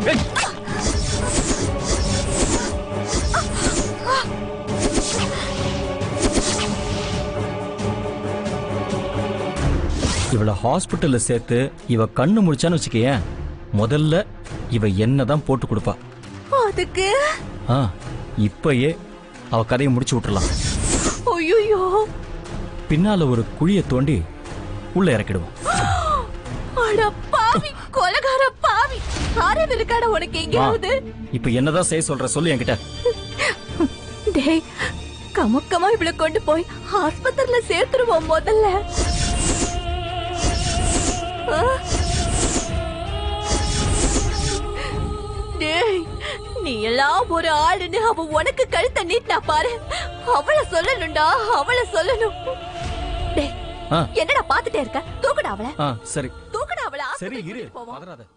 ஏய், இவளை ஹாஸ்பிட்டல்ல சேர்த்து இவ கண்ணு முடிச்சான்னு வச்சுக்கேன் முதல்ல இவ என்னதான் போட்டு கொடுப்பா அதுக்கு ஆ இப்பயே அவ கதையை முடிச்சு விட்டுறலாம் ஐயோ பின்னால ஒரு குழியை தோண்டி உள்ள இறக்கிடுவோம் அட பாவி கொலகார பாவி அறிவு இருக்காட உனக்கு எங்கேயாவது இப்ப என்னதான் செய்ய சொல்ற சொல்லு என்கிட்ட டேய் கமக்கமா இவள கொண்டு போய் ஆஸ்பத்திரியில சேர்த்துருவோம் முதல்ல ஆ? டேய் நீ எல்லாம் ஒரு ஆளுன்னு அவ உனக்கு கழுத்த நீட்டினா பாரு அவள சொல்லணும்டா அவள சொல்லணும் டேய் ஆ என்னடா பாத்துட்டே இருக்க தூக்குடா அவள ஆ சரி தூக்குடா அவள சரி ஆஸ்பத்திரிக்கு இரு கூட்டிட்டு போவோம் பதறாத